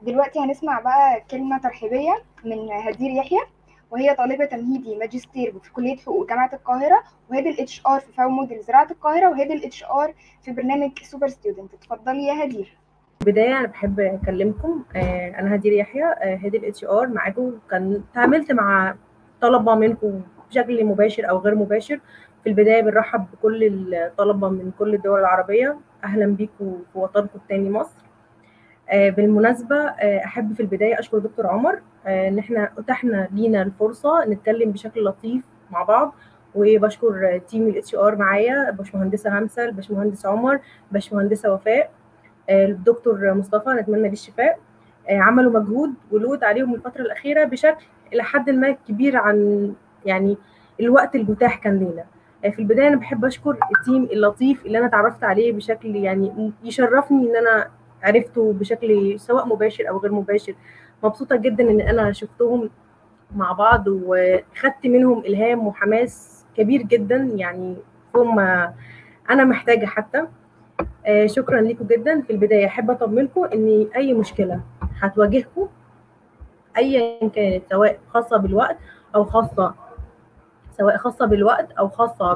دلوقتي هنسمع بقى كلمة ترحيبية من هدير يحيى وهي طالبة تمهيدي ماجستير في كلية حقوق جامعة القاهرة وهيد الاتش ار في فاو موديل زراعة القاهرة وهيد الاتش ار في برنامج سوبر ستودنت اتفضلي يا هدير بداية أنا بحب أكلمكم آه، أنا هدير يحيى هيد الاتش ار معاكم كان تعاملت مع طلبة منكم بشكل مباشر أو غير مباشر في البداية بنرحب بكل الطلبة من كل الدول العربية أهلا بيكم في وطنكم التاني مصر آه، بالمناسبة آه، أحب في البداية أشكر دكتور عمر آه، إن إحنا أتحنا لينا الفرصة نتكلم بشكل لطيف مع بعض وبشكر تيم الاتش ار معايا باشمهندسة همسة الباشمهندس عمر باشمهندسة وفاء الدكتور مصطفى نتمنى ليه الشفاء عملوا مجهود ولود عليهم الفترة الأخيرة بشكل إلى حد ما كبير عن يعني الوقت المتاح كان لينا في البداية أنا بحب أشكر التيم اللطيف اللي أنا اتعرفت عليه بشكل يعني يشرفني إن أنا عرفته بشكل سواء مباشر أو غير مباشر مبسوطة جدا إن أنا شفتهم مع بعض وخدت منهم إلهام وحماس كبير جدا يعني فوق ما أنا محتاجة حتى آه شكرا لكم جدا في البدايه احب اطمنكم ان اي مشكله هتواجهكم ايا كانت سواء خاصه بالوقت او خاصه سواء خاصه بالوقت او خاصه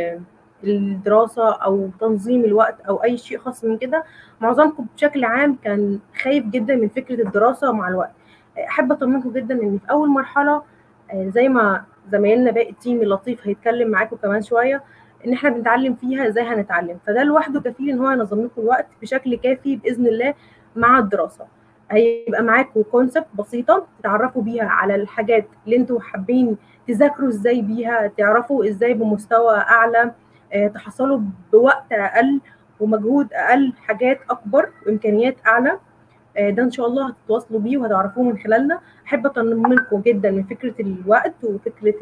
بالدراسه او تنظيم الوقت او اي شيء خاص من كده معظمكم بشكل عام كان خايف جدا من فكره الدراسه مع الوقت احب اطمنكم جدا ان في اول مرحله آه زي ما زمايلنا باقي التيم اللطيف هيتكلم معاكم كمان شويه ان احنا بنتعلم فيها ازاي هنتعلم فده لوحده كفيل ان هو ينظم لكم الوقت بشكل كافي باذن الله مع الدراسه هيبقى معاكم كونسبت بسيطه تتعرفوا بيها على الحاجات اللي انتوا حابين تذاكروا ازاي بيها تعرفوا ازاي بمستوى اعلى اه تحصلوا بوقت اقل ومجهود اقل حاجات اكبر وامكانيات اعلى اه ده ان شاء الله هتتواصلوا بيه وهتعرفوه من خلالنا احب اطمنكم جدا من فكره الوقت وفكره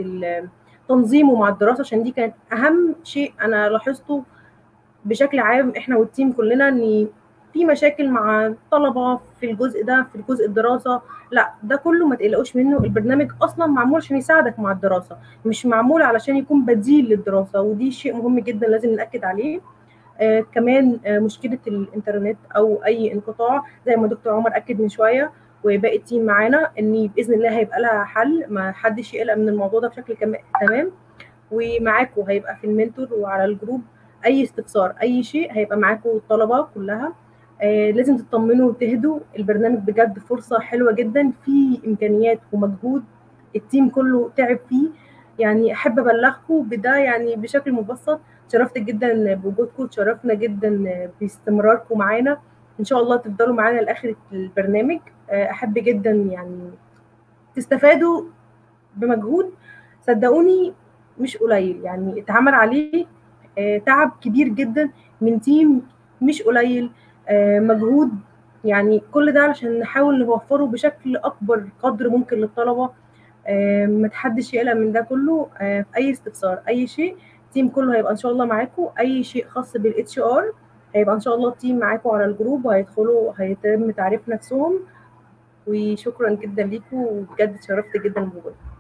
تنظيمه مع الدراسه عشان دي كانت اهم شيء انا لاحظته بشكل عام احنا والتيم كلنا ان في مشاكل مع الطلبه في الجزء ده في الجزء الدراسه لا ده كله ما تقلقوش منه البرنامج اصلا معمول عشان يساعدك مع الدراسه مش معمول علشان يكون بديل للدراسه ودي شيء مهم جدا لازم ناكد عليه آه كمان آه مشكله الانترنت او اي انقطاع زي ما دكتور عمر اكد من شويه وباقي التيم معانا ان باذن الله هيبقى لها حل ما حدش يقلق من الموضوع ده بشكل تمام ومعاكم هيبقى في المنتور وعلى الجروب اي استفسار اي شيء هيبقى معاكم الطلبه كلها آه لازم تطمنوا وتهدوا البرنامج بجد فرصه حلوه جدا في امكانيات ومجهود التيم كله تعب فيه يعني احب ابلغكم بده يعني بشكل مبسط شرفت جدا بوجودكم تشرفنا جدا باستمراركم معانا ان شاء الله تفضلوا معانا لاخر البرنامج احب جدا يعني تستفادوا بمجهود صدقوني مش قليل يعني اتعمل عليه تعب كبير جدا من تيم مش قليل مجهود يعني كل ده علشان نحاول نوفره بشكل اكبر قدر ممكن للطلبه ما تحدش يقلق من ده كله في اي استفسار اي شيء التيم كله هيبقى ان شاء الله معاكم اي شيء خاص بالاتش ار هيبقى ان شاء الله التيم معاكم على الجروب وهيدخلوا هيتم تعريف نفسهم وشكرا جدا ليكم وبجد اتشرفت جدا بوجودكم